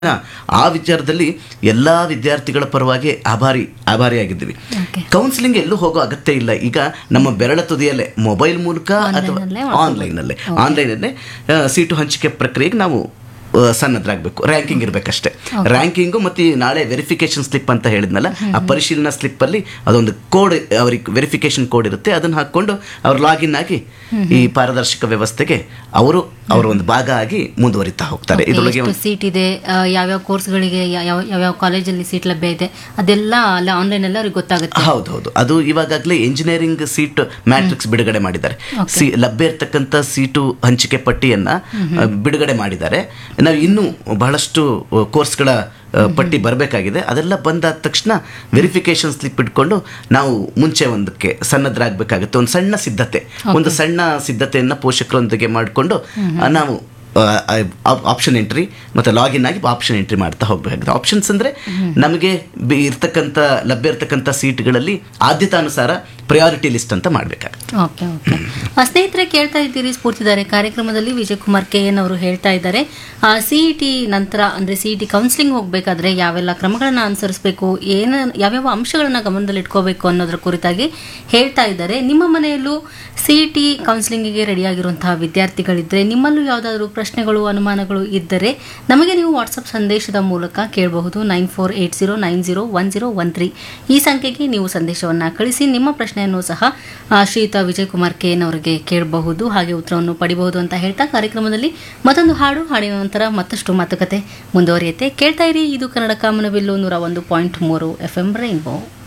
ಆ ವಿಚಾರದಲ್ಲಿ ಎಲ್ಲ ವಿದ್ಯಾರ್ಥಿಗಳ ಪರವಾಗಿ ಆಭಾರಿ ಆಭಾರಿಯಾಗಿದ್ದೀವಿ Okay. ಕೌನ್ಸಿಲಿಂಗ್ ಎಲ್ಲೂ ಹೋಗೋ ಅಗತ್ಯ ಇಲ್ಲ ಈಗ ನಮ್ಮ ಬೆರಳ ತುದಿಯಲ್ಲೇ ಮೊಬೈಲ್ ಮೂಲಕ ಅಥವಾ Online-ಅಲ್ಲೇ ಆನ್ಲೈನಲ್ಲೇ ಆನ್ಲೈನಲ್ಲೇ ಸೀಟು ಹಂಚಿಕೆ ಪ್ರಕ್ರಿಯೆಗೆ ನಾವು ಆ, ಸನ್ನದ್ರಾಗಬೇಕು ರ್ಯಾಂಕಿಂಗ್ ಇರಬೇಕಷ್ಟೇ ರ್ಯಾಂಕಿಂಗು ಮತ್ತು ಈ ನಾಳೆ ವೆರಿಫಿಕೇಶನ್ ಸ್ಲಿಪ್ ಅಂತ ಹೇಳಿದ್ನಲ್ಲ ಆ ಪರಿಶೀಲನಾ ಸ್ಲಿಪ್ಪಲ್ಲಿ ಅದೊಂದು ಕೋಡ್ ಅವ್ರಿಗೆ ವೆರಿಫಿಕೇಶನ್ ಕೋಡ್ ಇರುತ್ತೆ ಅದನ್ನು ಹಾಕ್ಕೊಂಡು ಅವ್ರು ಲಾಗಿನ್ ಆಗಿ ಈ ಪಾರದರ್ಶಕ ವ್ಯವಸ್ಥೆಗೆ ಅವರು ಅವರ ಒಂದು ಭಾಗ ಆಗಿ ಮುಂದುವರಿತಾ ಹೋಗ್ತಾರೆ ಇದರೊಳಗೆ ಎಷ್ಟು ಸೀಟ್ ಇದೆ ಆ, ಯಾವ್ಯಾವ ಕೋರ್ಸ್ಗಳಿಗೆ ಯಾವ ಯಾವ್ಯಾವ ಕಾಲೇಜಲ್ಲಿ ಸೀಟ್ ಲಭ್ಯ ಇದೆ ಅದೆಲ್ಲ ಅಲ್ಲ ಆನ್ಲೈನ್ ಅಲ್ಲಿ ಅವ್ರಿಗೆ ಗೊತ್ತಾಗುತ್ತೆ ಹೌದು ಹೌದು ಅದು ಇವಾಗಲೇ ಇಂಜಿನಿಯರಿಂಗ್ ಸೀಟ್ ಮ್ಯಾಟ್ರಿಕ್ಸ್ ಬಿಡುಗಡೆ ಮಾಡಿದ್ದಾರೆ ಸಿ ಲಭ್ಯ ಇರ್ತಕ್ಕಂಥ ಸೀಟು ಹಂಚಿಕೆ ಪಟ್ಟಿಯನ್ನ ಆ, ಬಿಡುಗಡೆ ಮಾಡಿದ್ದಾರೆ ನಾವು ಇನ್ನೂ ಬಹಳಷ್ಟು ಆ, ಕೋರ್ಸ್ಗಳ ಆ, ಪಟ್ಟಿ ಬರಬೇಕಾಗಿದೆ ಅದೆಲ್ಲ ಬಂದಾದ ತಕ್ಷಣ ವೆರಿಫಿಕೇಶನ್ ಸ್ಲಿಪ್ ಇಟ್ಕೊಂಡು ನಾವು ಮುಂಚೆ ಒಂದಕ್ಕೆ ಸನ್ನದ್ರಾಗಬೇಕಾಗುತ್ತೆ ಒಂದು ಸಣ್ಣ ಸಿದ್ಧತೆ ಒಂದು ಸಣ್ಣ ಸಿದ್ಧತೆಯನ್ನು ಪೋಷಕರೊಂದಿಗೆ ಮಾಡಿಕೊಂಡು ನಾವು ಆಪ್ಷನ್ ಎಂಟ್ರಿ ಮತ್ತು ಲಾಗಿನ್ ಆಗಿ ಆಪ್ಷನ್ ಎಂಟ್ರಿ ಮಾಡ್ತಾ ಹೋಗಬೇಕಾಗುತ್ತೆ ಆಪ್ಷನ್ಸ್ ಅಂದರೆ ನಮಗೆ ಬಿ- ಇರ್ತಕ್ಕಂಥ ಲಭ್ಯ ಇರ್ತಕ್ಕಂಥ ಸೀಟ್ಗಳಲ್ಲಿ ಆದ್ಯತಾನುಸಾರ ಪ್ರಯಾರಿಟಿ ಲಿಸ್ಟ್ ಅಂತ ಮಾಡಬೇಕಾಗುತ್ತೆ ಓಕೆ ಓಕೆ ಆ, ಸ್ನೇಹಿತರೆ ಕೇಳ್ತಾ ಇದ್ದೀರಿ ಸ್ಫೂರ್ತಿದಾರೆ ಕಾರ್ಯಕ್ರಮದಲ್ಲಿ ವಿಜಯ್ ಕುಮಾರ್ ಕೆ ಎನ್ ಅವರು ಹೇಳ್ತಾ ಇದ್ದಾರೆ ಸಿ ಇ ಟಿ ನಂತರ ಅಂದ್ರೆ ಸಿ ಇ ಟಿ ಕೌನ್ಸಿಲಿಂಗ್ ಹೋಗಬೇಕಾದ್ರೆ ಯಾವೆಲ್ಲ ಕ್ರಮಗಳನ್ನ ಅನುಸರಿಸಬೇಕು ಏನ ಯಾವ್ಯಾವ ಅಂಶಗಳನ್ನ ಗಮನದಲ್ಲಿ ಇಟ್ಕೋಬೇಕು ಅನ್ನೋದ್ರ ಕುರಿತಾಗಿ ಹೇಳ್ತಾ ಇದ್ದಾರೆ ನಿಮ್ಮ ಮನೆಯಲ್ಲೂ ಸಿ ಇ ಟಿ ಕೌನ್ಸಿಲಿಂಗಿಗೆ ರೆಡಿಯಾಗಿರುವಂತಹ ವಿದ್ಯಾರ್ಥಿಗಳಿದ್ರೆ ನಿಮ್ಮಲ್ಲೂ ಯಾವುದಾದ್ರೂ ಪ್ರಶ್ನೆಗಳು ಅನುಮಾನಗಳು ಇದ್ದರೆ ನಮಗೆ ನೀವು ವಾಟ್ಸಪ್ ಸಂದೇಶದ ಮೂಲಕ ಕೇಳಬಹುದು nine four eight zero nine zero one zero one three ಈ ಸಂಖ್ಯೆಗೆ ನೀವು ಸಂದೇಶವನ್ನು ಕಳಿಸಿ ನಿಮ್ಮ ಪ್ರಶ್ನೆಯನ್ನು ಸಹ ಆ, ಶ್ರೀಯುತ ವಿಜಯ್ ಕುಮಾರ್ ಕೆ ಎನ್ ಅವರಿಗೆ ಕೇಳಬಹುದು ಹಾಗೆ ಉತ್ತರವನ್ನು ಪಡಿಬಹುದು ಅಂತ ಹೇಳ್ತಾ ಕಾರ್ಯಕ್ರಮದಲ್ಲಿ ಮತ್ತೊಂದು ಹಾಡು ಹಾಡಿನ ನಂತರ ಮತ್ತಷ್ಟು ಮಾತುಕತೆ ಮುಂದುವರಿಯುತ್ತೆ ಕೇಳ್ತಾ ಇರಿ ಇದು ಕನ್ನಡ ಕಾಮನಬಿಲ್ಲು ನೂರ ಒಂದು ಪಾಯಿಂಟ್ ಮೂರು ಎಫ್ ಎಂ ರೈನ್ಬೋ